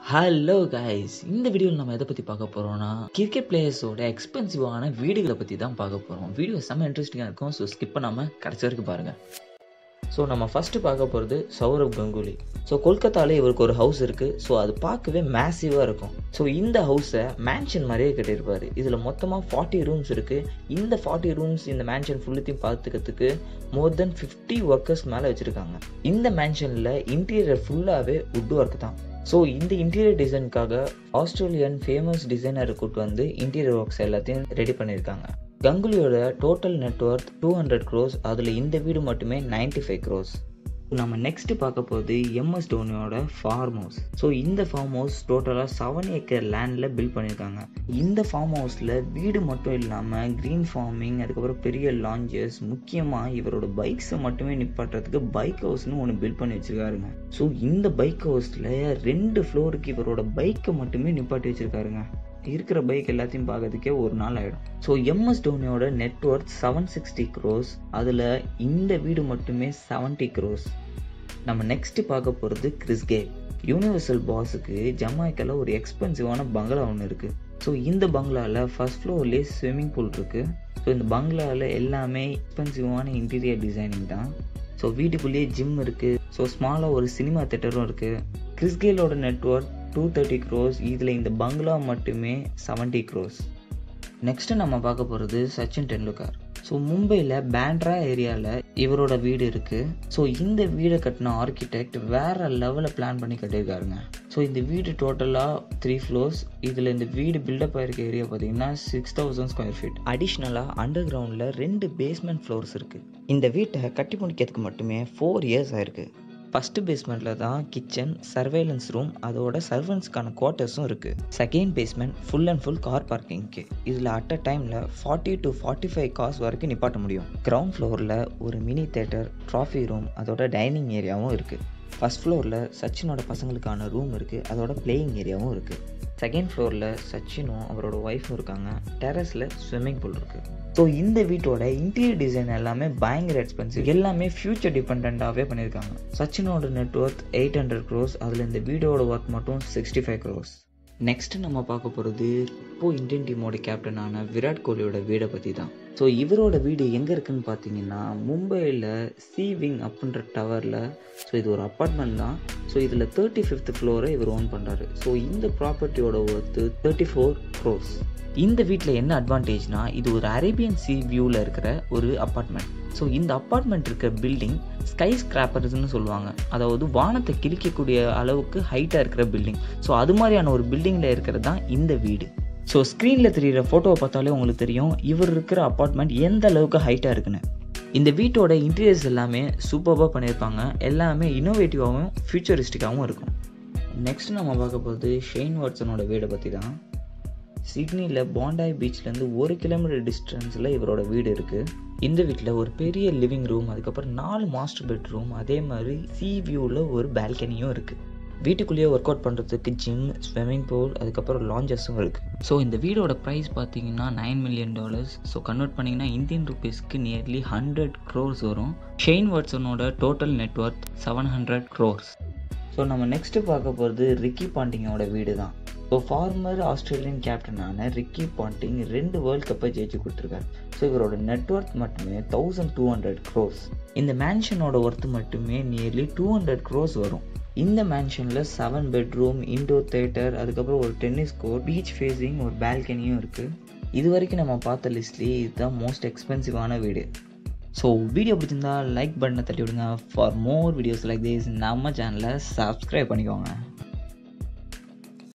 hello guys இந்த வீடியோவில் நம்ம எதை பற்றி பார்க்க போகிறோம்னா கிரிக்கெட் பிளேயர்ஸோட எக்ஸ்பென்சிவான வீடுகளை பற்றி தான் பார்க்க போகிறோம் வீடியோ செம்ம இன்ட்ரெஸ்டிங்காக இருக்கும் ஸோ ஸ்கிப் பண்ணாமல் கடைசி வரைக்கும் பாருங்கள் ஸோ நம்ம ஃபஸ்ட்டு பார்க்க போகிறது சௌரவ் கங்குலி ஸோ கொல்கத்தாவில் இவருக்கு ஒரு ஹவுஸ் இருக்குது ஸோ அது பார்க்கவே மேசிவாக இருக்கும் ஸோ இந்த ஹவுஸை மேன்ஷன் மாதிரியே கட்டியிருப்பார் இதில் மொத்தமாக ஃபார்ட்டி ரூம்ஸ் இருக்குது இந்த ஃபார்ட்டி ரூம்ஸ் இந்த மேன்ஷன் ஃபுல்லுத்தையும் பார்த்துக்கிறதுக்கு மோர் தென் ஃபிஃப்டி ஒர்க்கர்ஸ் மேலே வச்சுருக்காங்க இந்த மேன்ஷனில் இன்டீரியர் ஃபுல்லாகவே வுட் ஒர்க் தான் ஸோ இந்த இன்டீரியர் டிசைனுக்காக ஆஸ்திரேலியன் ஃபேமஸ் டிசைனரை கூட்டு வந்து இன்டீரியர் ஒர்க்ஸ் எல்லாத்தையும் ரெடி பண்ணியிருக்காங்க கங்குலியோட total net worth two hundred crores அதில் இந்த வீடு மட்டுமே நைன்டி ஃபைவ் க்ரோஸ் நம்ம நெக்ஸ்ட் பார்க்க போகிறது எம்எஸ் டோனியோட ஃபார்ம் ஹவுஸ் ஸோ இந்த ஃபார்ம் ஹவுஸ் டோட்டலாக செவன் ஏக்கர் லேண்டில் பில்ட் பண்ணியிருக்காங்க இந்த ஃபார்ம் ஹவுஸில் வீடு மட்டும் இல்லாமல் க்ரீன் ஃபார்மிங் அதுக்கப்புறம் பெரிய லாஞ்சஸ் முக்கியமாக இவரோட பைக்ஸை மட்டுமே நிப்பாட்டுறதுக்கு பைக் ஹவுஸ்னு ஒன்று பில்ட் பண்ணி வச்சுருக்காருங்க ஸோ இந்த பைக் ஹவுஸில் ரெண்டு ஃப்ளோருக்கு இவரோட பைக்கை மட்டுமே நிப்பாட்டி வச்சுருக்காருங்க இருக்கிற பைக் எல்லாத்தையும் பார்க்கறதுக்கே ஒரு நாள் ஆகிடும் ஸோ எம்எஸ் டோனியோட நெட்ஒர்க் செவன் சிக்ஸ்டி க்ரோஸ் அதில் இந்த வீடு மட்டுமே செவன்ட்டி க்ரோஸ் நம்ம நெக்ஸ்ட் பார்க்க போகிறது கிறிஸ்கேல் யூனிவர்சல் பாஸுக்கு ஜமாய்க்கால ஒரு எக்ஸ்பென்சிவான பங்களா ஒன்று இருக்குது ஸோ இந்த பங்களாவில் ஃபர்ஸ்ட் ஃப்ளோர்லேயே ஸ்விம்மிங் பூல் இருக்குது ஸோ இந்த பங்களாவில் எல்லாமே எக்ஸ்பென்சிவான இன்டீரியர் டிசைனிங் தான் ஸோ வீட்டுக்குள்ளேயே ஜிம் இருக்குது ஸோ ஸ்மாலாக ஒரு சினிமா தேட்டரும் இருக்குது கிறிஸ்கேலோட நெட்ஒர்க் டூ தேர்ட்டி க்ரோஸ் இதில் இந்த பங்களா மட்டுமே செவன்ட்டி க்ரோஸ் நெக்ஸ்ட்டு நம்ம பார்க்க போகிறது சச்சின் டெண்டுல்கர் ஸோ மும்பையில் பேண்ட்ரா ஏரியாவில் இவரோட வீடு இருக்குது ஸோ இந்த வீடை கட்டின ஆர்கிடெக்ட் வேறு லெவலில் பிளான் பண்ணி கட்டியிருக்காருங்க ஸோ இந்த வீடு டோட்டலாக த்ரீ ஃப்ளோர்ஸ் இதில் இந்த வீடு பில்டப் ஆயிருக்க ஏரியா பார்த்தீங்கன்னா சிக்ஸ் தௌசண்ட் ஸ்கொயர் ஃபீட் அடிஷ்னலாக அண்டர் கிரவுண்டில் ரெண்டு பேஸ்மெண்ட் ஃப்ளோர்ஸ் இருக்குது இந்த வீட்டை கட்டி முடிக்கிறதுக்கு மட்டுமே ஃபோர் இயர்ஸ் ஆயிருக்கு ஃபஸ்ட்டு பேஸ்மெண்ட்டில் தான் கிச்சன் சர்வேலன்ஸ் ரூம் அதோட சர்வன்ஸ்க்கான குவார்ட்டர்ஸும் இருக்குது second basement full and full car பார்க்கிங்க்கு இதில் அட் அ டைமில் forty to forty five cars வரைக்கும் நிப்பாட்ட முடியும் கிரவுண்ட் ஃப்ளோரில் ஒரு மினி தேட்டர் ட்ராஃபி ரூம் அதோட டைனிங் ஏரியாவும் இருக்குது ஃபஸ்ட் ஃப்ளோரில் சச்சினோட பசங்களுக்கான ரூம் இருக்குது அதோட பிளேயிங் ஏரியாவும் இருக்குது செகண்ட் ஃப்ளோரில் சச்சினும் அவரோட ஒய்ஃபும் இருக்காங்க டெரஸில் ஸ்விம்மிங் பூல் இருக்குது ஸோ இந்த வீட்டோட இன்டீரியர் டிசைன் எல்லாமே பயங்கர எக்ஸ்பென்சிவ் எல்லாமே ஃபியூச்சர் டிபெண்ட்டாகவே பண்ணியிருக்காங்க சச்சினோட நெட்ஒர்க் எயிட் ஹண்ட்ரட் க்ரோஸ் அதில் இந்த வீடோட ஒர்க் மட்டும் சிக்ஸ்டி ஃபைவ் க்ரோஸ் நெக்ஸ்ட் நம்ம பார்க்க போகிறது இப்போ இந்தியன் டீமோட கேப்டனான விராட் கோலியோட வீடை பற்றி தான் ஸோ இவரோட வீடு எங்கே இருக்குன்னு பார்த்தீங்கன்னா மும்பையில் சி விங் அப்படின்ற டவரில் ஸோ இது ஒரு அப்பார்ட்மெண்ட் தான் ஸோ இதில் தேர்ட்டி ஃபிஃப்த் ஃப்ளோரை இவர் ஓன் பண்ணுறாரு ஸோ இந்த ப்ராப்பர்ட்டியோட ஒர்த்து தேர்ட்டி ஃபோர் க்ரோஸ் இந்த வீட்டில் என்ன அட்வான்டேஜ்னா இது ஒரு அரேபியன் சி வியூவில் இருக்கிற ஒரு அப்பார்ட்மெண்ட் ஸோ இந்த அப்பார்ட்மெண்ட் இருக்கிற பில்டிங் ஸ்கை ஸ்கிராப்பர்ஸ்னு சொல்லுவாங்க அதாவது வானத்தை கிழிக்கக்கூடிய அளவுக்கு ஹைட்டாக இருக்கிற பில்டிங் ஸோ அது மாதிரியான ஒரு பில்டிங்கில் இருக்கிறது தான் இந்த வீடு ஸோ ஸ்க்ரீனில் தெரிகிற ஃபோட்டோவை பார்த்தாலே உங்களுக்கு தெரியும் இவர் இருக்கிற அப்பார்ட்மெண்ட் எந்த அளவுக்கு ஹைட்டாக இருக்குன்னு இந்த வீட்டோட இன்டீரியர்ஸ் எல்லாமே சூப்பராக பண்ணியிருப்பாங்க எல்லாமே இன்னோவேட்டிவாகவும் ஃபியூச்சரிஸ்டிக்காகவும் இருக்கும் நெக்ஸ்ட் நம்ம பார்க்க போகிறது ஷெயின் வாட்சனோட வீடை பற்றி தான் சிட்னியில் பாண்டாய் பீச்லேருந்து ஒரு கிலோமீட்டர் டிஸ்டன்ஸில் இவரோட வீடு இருக்குது இந்த வீட்டில் ஒரு பெரிய லிவிங் ரூம் அதுக்கப்புறம் நாலு மாஸ்டர் பெட்ரூம் அதே மாதிரி சி வியூவில் ஒரு பால்கனியும் இருக்குது வீட்டுக்குள்ளேயே ஒர்க் அவுட் பண்ணுறதுக்கு ஜிம் ஸ்விம்மிங் பூல் அதுக்கப்புறம் லாஞ்சஸும் இருக்குது ஸோ இந்த வீடோட ப்ரைஸ் பார்த்தீங்கன்னா nine million dollars so convert பண்ணிங்கன்னா இந்தியன் ருபீஸ்க்கு நியர்லி ஹண்ட்ரட் க்ரோர்ஸ் வரும் ஷெயின் வாட்ஸனோட total net worth seven hundred crores so நம்ம நெக்ஸ்ட்டு பார்க்க போகிறது ரிக்கி பாண்டிங்கோட வீடு தான் ஸோ ஃபார்மர் ஆஸ்திரேலியன் கேப்டனான ரிக்கி பாண்டிங் ரெண்டு வேர்ல்ட் கப்பை ஜெயிச்சு கொடுத்துருக்காரு ஸோ இவரோட நெட்ஒர்க் மட்டுமே தௌசண்ட் டூ ஹண்ட்ரட் க்ரோஸ் இந்த மேன்ஷனோட ஒர்த்து மட்டுமே நியர்லி டூ ஹண்ட்ரட் க்ரோஸ் வரும் இந்த மேன்ஷனில் செவன் பெட்ரூம் இன்டோர் தேட்டர் அதுக்கப்புறம் ஒரு டென்னிஸ் கோர்ட் பீச் ஃபேஸிங் ஒரு பால்கனியும் இருக்குது இது வரைக்கும் நம்ம பார்த்த லிஸ்ட்லேயே இதுதான் மோஸ்ட் எக்ஸ்பென்சிவான வீடு ஸோ வீடியோ பிடிச்சிருந்தா லைக் பட்டனை தட்டி விடுங்க for more videos like this நம்ம சேனலை சப்ஸ்கிரைப் பண்ணிக்கோங்க